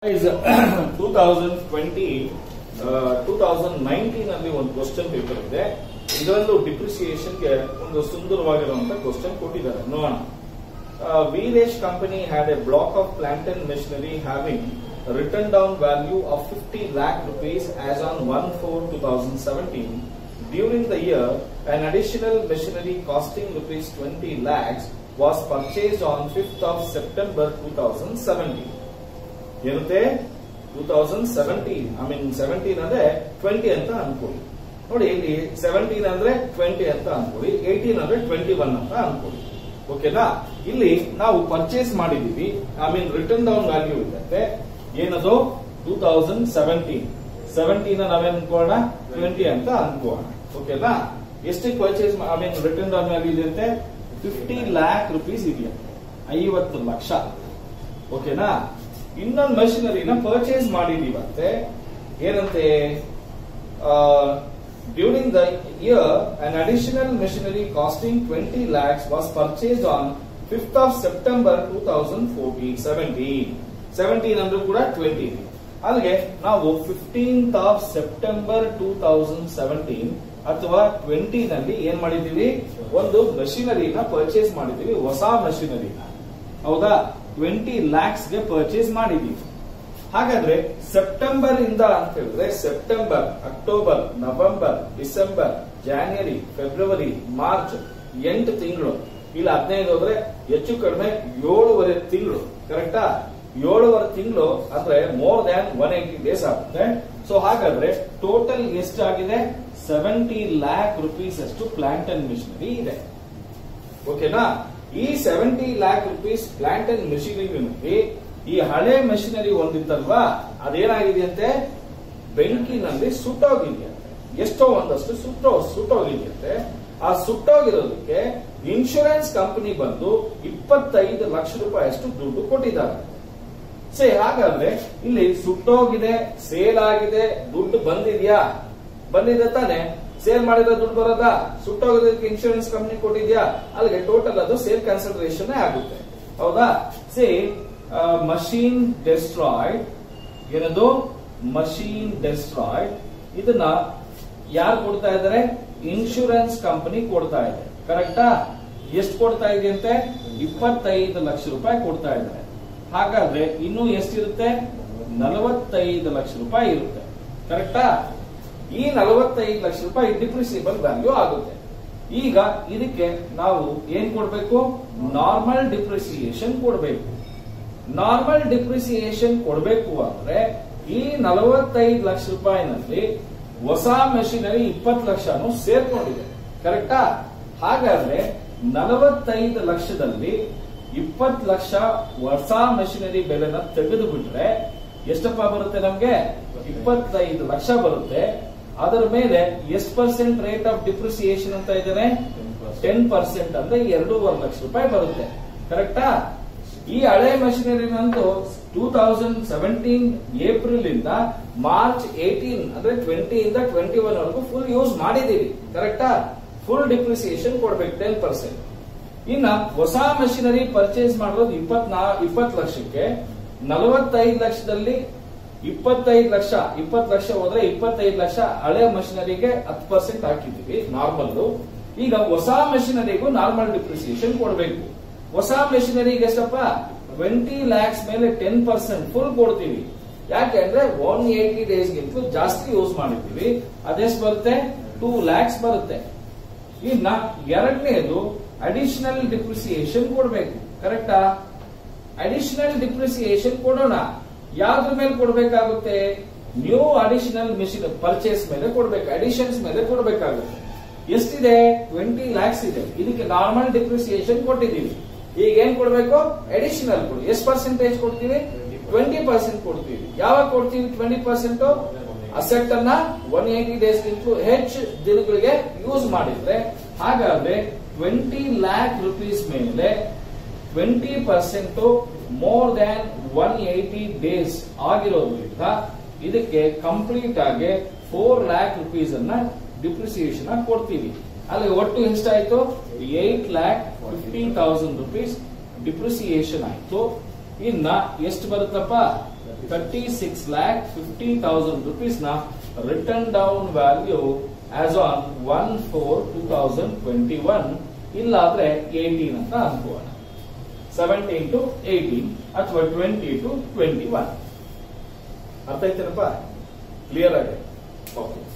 Two thousand twenty two thousand nineteen ಅಲ್ಲಿ ಒಂದು question paper ಇದೆ ಇದೊಂದು ಡಿಪ್ರಿಸಿಯೇಷನ್ಗೆ ಒಂದು ಸುಂದರವಾಗಿರುವಂತಹ ಕ್ವಶನ್ ಕೊಟ್ಟಿದ್ದಾರೆ ನೋಡೋಣ Veeresh company had a block of plant and machinery having return down value of fifty lakh rupees as on one four two thousand seventeen During the year, an additional machinery costing rupees 20 lakhs was purchased on 5th of September 2017. ಇರುತ್ತೆ two thousand seventeen I mean seventeen ಅಂದ್ರೆ twenty ಅಂತ ಅನ್ಕೊಳ್ಳಿ ನೋಡಿ ಇಲ್ಲಿ seventeen ಅಂದ್ರೆ twenty ಅಂತ ಅನ್ಕೊಳ್ಳಿ eighteen ಅಂದ್ರೆ ಟ್ವೆಂಟಿ ಒನ್ ಅಂತ ಅನ್ಕೊಳ್ಳಿ ಓಕೆನಾ ಇಲ್ಲಿ ನಾವು ಪರ್ಚೇಸ್ ಮಾಡಿದೀವಿ I mean return down value ಇದೆ ಏನದು ಟೂ ತೌಸಂಡ್ ಸೆವೆಂಟೀನ್ ಸೆವೆಂಟೀನ್ ನಾವೇನ್ ಅನ್ಕೋಣ ಟ್ವೆಂಟಿ ಅಂತ ಅನ್ಕೋಣ ಓಕೆನಾ ಎಷ್ಟಕ್ಕೆ purchase I mean return down value ಇದೆ ಅಂತೆ ಫಿಫ್ಟಿ ಲ್ಯಾಕ್ ರುಪೀಸ್ ಇದೆಯಾ ಐವತ್ತು ಲಕ್ಷ ಓಕೆನಾ ಇನ್ನೊಂದು ಮಷಿನರಿನ ಪರ್ಚೇಸ್ ಮಾಡಿದೀವಂತೆ ಏನಂತೆ during the year an additional machinery costing twenty lakhs was purchase on fifth of September two thousand fourteen seventeen seventeen ಅಂದ್ರೂ ಕೂಡ ಟ್ವೆಂಟಿ ಅಲ್ಲಿಗೆ ನಾವು fifteenth of September two thousand seventeen ಅಥವಾ ಟ್ವೆಂಟಿ ನಲ್ಲಿ ಏನ್ ಮಾಡಿದೀವಿ ಒಂದು ಮಷಿನರಿನ ಪರ್ಚೇಸ್ ಮಾಡಿದೀವಿ ಹೊಸ ಮಷಿನರಿನ ಹೌದಾ ಟ್ವೆಂಟಿ ಲ್ಯಾಕ್ಸ್ ಗೆ ಪರ್ಚೇಸ್ ಮಾಡಿದೀವಿ ಹಾಗಾದ್ರೆ ಸೆಪ್ಟೆಂಬರ್ ಇಂದ ಅಂತ ಹೇಳಿದ್ರೆ September October November December January February March ಎಂಟು ತಿಂಗಳು ಇಲ್ಲ ಹದಿನೈದು ಹೋದ್ರೆ ಹೆಚ್ಚು ಕಡಿಮೆ ಏಳುವರೆ ತಿಂಗಳು ಕರೆಕ್ಟಾ ಏಳುವರೆ ತಿಂಗಳು ಅಂದ್ರೆ more than one eighty days ಆಗುತ್ತೆ ಸೊ ಹಾಗಾದ್ರೆ ಟೋಟಲ್ ಎಷ್ಟಾಗಿದೆ ಸೆವೆಂಟಿ ಲ್ಯಾಕ್ ರುಪೀಸ್ ಅಷ್ಟು ಪ್ಲಾಂಟ್ ಅಂಡ್ ಮಿಷನರಿ ಇದೆ ಓಕೆನಾ ಈ seventy lakh rupees plant and ಮೆಷಿನರಿನಲ್ಲಿ ಈ ಹಳೆ ಮೆಷಿನರಿ ಒಂದಿತ್ತಲ್ವಾ ಅದೇನಾಗಿದೆಯಂತೆ ಬೆಂಕಿನಲ್ಲಿ ಸುಟ್ಟೋಗಿದೆಯಂತೆ ಎಷ್ಟೋ ಒಂದಷ್ಟು ಸುಟ್ಟೋ ಸುಟ್ಟೋಗಿದೆಯಂತೆ ಆ ಸುಟ್ಟೋಗಿರೋದಕ್ಕೆ ಇನ್ಶೂರೆನ್ಸ್ ಕಂಪನಿ ಬಂದು ಇಪ್ಪತ್ತೈದು ಲಕ್ಷ ರೂಪಾಯಿ ಅಷ್ಟು ದುಡ್ಡು ಕೊಟ್ಟಿದ್ದಾರೆ ಸೇ ಹಾಗಾದ್ರೆ ಇಲ್ಲಿ ಸುಟ್ಟೋಗಿದೆ ಸೇಲ್ ಆಗಿದೆ ದುಡ್ಡು ಬಂದಿದ್ಯಾ ಬಂದಿದೆ ತಾನೆ ಸೇಲ್ ಮಾಡಿದ್ರೆ ದುಡ್ಡು ಬರೋದಾ ಸುಟ್ಟೋಗೋದಕ್ಕೆ ಇನ್ಶೂರೆನ್ಸ್ ಕಂಪನಿ ಕೊಟ್ಟಿದ್ಯಾ ಅಲ್ಲಿಗೆ ಟೋಟಲ್ ಅದು ಸೇಲ್ ಕನ್ಸಿಡರೇಷನ್ ಆಗುತ್ತೆ ಹೌದಾ ಸೇ ಮಷೀನ್ ಡೆಸ್ಟ್ರಾಯ್ಡ್ ಏನದು ಮಷೀನ್ ಡೆಸ್ಟ್ರಾಯ್ಡ್ ಇದನ್ನ ಯಾರು ಕೊಡ್ತಾ ಇದ್ದಾರೆ ಇನ್ಶೂರೆನ್ಸ್ ಕಂಪನಿ ಕೊಡ್ತಾ ಇದೆ ಕರೆಕ್ಟಾ ಎಷ್ಟು ಕೊಡ್ತಾ ಇದೆಯಂತೆ ಇಪ್ಪತ್ತೈದು ಲಕ್ಷ ರೂಪಾಯಿ ಕೊಡ್ತಾ ಇದ್ದಾರೆ ಹಾಗಾದ್ರೆ ಇನ್ನೂ ಎಷ್ಟಿರುತ್ತೆ ನಲವತ್ತೈದು ಲಕ್ಷ ರೂಪಾಯಿ ಇರುತ್ತೆ ಕರೆಕ್ಟಾ ಈ ನಲವತ್ತೈದು ಲಕ್ಷ ರೂಪಾಯಿ ಡಿಪ್ರಿಸಿಬಲ್ ವ್ಯಾಲ್ಯೂ ಆಗುತ್ತೆ ಈಗ ಇದಕ್ಕೆ ನಾವು ಏನ್ ಕೊಡ್ಬೇಕು ನಾರ್ಮಲ್ ಡಿಪ್ರಿಸಿಯೇಷನ್ ಕೊಡಬೇಕು ನಾರ್ಮಲ್ ಡಿಪ್ರಿಸಿಯೇಷನ್ ಕೊಡಬೇಕು ಅಂದ್ರೆ ಈ ನಲವತ್ತೈದು ಲಕ್ಷ ರೂಪಾಯಿನಲ್ಲಿ ಹೊಸ ಮೆಷಿನರಿ ಇಪ್ಪತ್ತು ಲಕ್ಷನು ಸೇರ್ಕೊಂಡಿದೆ ಕರೆಕ್ಟಾ ಹಾಗಾದ್ರೆ ನಲವತ್ತೈದು ಲಕ್ಷದಲ್ಲಿ ಇಪ್ಪತ್ತು ಲಕ್ಷ ಹೊಸ ಮೆಷಿನರಿ ಬೆಲೆನ ತೆಗೆದು ಬಿಟ್ರೆ ಎಷ್ಟಪ್ಪ ಬರುತ್ತೆ ನಮ್ಗೆ ಇಪ್ಪತ್ತೈದು ಲಕ್ಷ ಬರುತ್ತೆ ಅದರ ಮೇಲೆ ಎಷ್ಟು ಪರ್ಸೆಂಟ್ ರೇಟ್ ಆಫ್ ಡಿಪ್ರಿಸಿಯೇಷನ್ ಅಂತ ಇದ್ದೇನೆ ಟೆನ್ ಪರ್ಸೆಂಟ್ ಅಂದ್ರೆ ಎರಡೂವರೆ ಲಕ್ಷ ರೂಪಾಯಿ ಬರುತ್ತೆ ಕರೆಕ್ಟಾ ಈ ಹಳೆ ಮಷಿನರಿನಂತೂ ಟೂ ತೌಸಂಡ್ ಸೆವೆಂಟೀನ್ ಏಪ್ರಿಲ್ ಇಂದ ಮಾರ್ಚ್ ಏಟೀನ್ ಅಂದ್ರೆ ಟ್ವೆಂಟಿ ಇಂದ ಟ್ವೆಂಟಿ ಒನ್ ವರೆಗೂ ಫುಲ್ ಯೂಸ್ ಮಾಡಿದೀವಿ ಕರೆಕ್ಟಾ ಫುಲ್ ಡಿಪ್ರಿಸಿಯೇಷನ್ ಕೊಡ್ಬೇಕು ಟೆನ್ ಪರ್ಸೆಂಟ್ ಇನ್ನ ಹೊಸ ಮಷಿನರಿ ಪರ್ಚೇಸ್ ಮಾಡೋದು ಇಪ್ಪತ್ನಾ ಇಪ್ಪತ್ತು ಲಕ್ಷಕ್ಕೆ ನಲವತ್ತೈದು ಲಕ್ಷದಲ್ಲಿ ಇಪ್ಪತ್ತೈದು ಲಕ್ಷ ಇಪ್ಪತ್ತು ಲಕ್ಷ ಹೋದ್ರೆ ಇಪ್ಪತ್ತೈದು ಲಕ್ಷ ಹಳೆ ಮಷಿನರಿಗೆ ಹತ್ತು ಪರ್ಸೆಂಟ್ ಹಾಕಿದೀವಿ ನಾರ್ಮಲ್ ಈಗ ಹೊಸ ಮಷಿನರಿಗೂ ನಾರ್ಮಲ್ ಡಿಪ್ರಿಸಿಯೇಷನ್ ಕೊಡಬೇಕು ಹೊಸ ಮೆಷಿನರಿಗೆ ಎಷ್ಟಪ್ಪ ಟ್ವೆಂಟಿ ಲ್ಯಾಕ್ಸ್ ಮೇಲೆ ಟೆನ್ ಪರ್ಸೆಂಟ್ ಫುಲ್ ಕೊಡ್ತೀವಿ ಯಾಕೆ ಅಂದ್ರೆ ಒನ್ ಏಟಿ ಡೇಸ್ ಗಿಂತಲೂ ಜಾಸ್ತಿ ಯೂಸ್ ಮಾಡಿದ್ದೀವಿ ಅದೆಷ್ಟು ಬರುತ್ತೆ ಟೂ ಲ್ಯಾಕ್ಸ್ ಬರುತ್ತೆ ಇನ್ನ ಎರಡನೇದು ಅಡಿಷನಲ್ ಡಿಪ್ರಿಸಿಯೇಷನ್ ಕೊಡಬೇಕು ಕರೆಕ್ಟಾ ಅಡಿಷನಲ್ ಡಿಪ್ರಿಸಿಯೇಷನ್ ಕೊಡೋಣ ಯಾವ್ದ್ರ ಮೇಲೆ ಕೊಡಬೇಕಾಗುತ್ತೆ ನ್ಯೂ ಅಡಿಷನಲ್ ಮಿಷಿನ್ ಪರ್ಚೇಸ್ ಮೇಲೆ ಕೊಡ್ಬೇಕು ಅಡಿಷನ್ಸ್ ಮೇಲೆ ಕೊಡಬೇಕಾಗುತ್ತೆ ಎಷ್ಟಿದೆ ಟ್ವೆಂಟಿ ಲ್ಯಾಕ್ಸ್ ಇದೆ ಇದಕ್ಕೆ ನಾರ್ಮಲ್ ಡಿಪ್ರಿಸಿಯೇಷನ್ ಕೊಟ್ಟಿದ್ದೀವಿ ಈಗ ಏನ್ ಕೊಡ್ಬೇಕು ಅಡಿಷನಲ್ ಕೊಡಿ ಎಷ್ಟು ಪರ್ಸೆಂಟೇಜ್ ಕೊಡ್ತೀವಿ ಟ್ವೆಂಟಿ ಪರ್ಸೆಂಟ್ ಕೊಡ್ತೀವಿ ಯಾವಾಗ ಕೊಡ್ತೀವಿ ಟ್ವೆಂಟಿ ಪರ್ಸೆಂಟ್ ಅಸೆಟ್ ಅನ್ನ ಒನ್ ಏಟಿ ಡೇಸ್ ಗಿಂತಲೂ ಹೆಚ್ಚು ದಿನಗಳಿಗೆ ಯೂಸ್ ಮಾಡಿದ್ರೆ ಹಾಗಾದ್ರೆ ಟ್ವೆಂಟಿ ಲ್ಯಾಕ್ ರುಪೀಸ್ ಮೇಲೆ twenty percent more than one eighty days ಆಗಿರೋದ್ರಿಂದ ಇದಕ್ಕೆ ಕಂಪ್ಲೀಟ್ ಆಗಿ ಫೋರ್ ಲ್ಯಾಕ್ ರುಪೀಸ್ ಅನ್ನ ಡಿಪ್ರಿಸಿಯೇಷನ್ ಕೊಡ್ತೀವಿ ಅಲ್ಲಿ ಒಟ್ಟು ಎಷ್ಟಾಯ್ತು eight lakh fifteen thousand rupees depreciation ಆಯ್ತು ಇನ್ನ ಎಷ್ಟು ಬರುತ್ತಪ್ಪ thirty six lakh fifty thousand rupees ನ return down value as on one four two thousand twenty one ಇಲ್ಲಾದ್ರೆ ಏಟೀನ್ ಅಂತ ಅನ್ಕೋಣ ಸೆವೆಂಟೀನ್ ಟು ಏಟೀನ್ ಅಥವಾ ಟ್ವೆಂಟಿ ಟು ಟ್ವೆಂಟಿ ಒನ್ ಅರ್ಥ ಆಯ್ತೇನಪ್ಪ ಕ್ಲಿಯರ್ ಆಗಿದೆ ಓಕೆ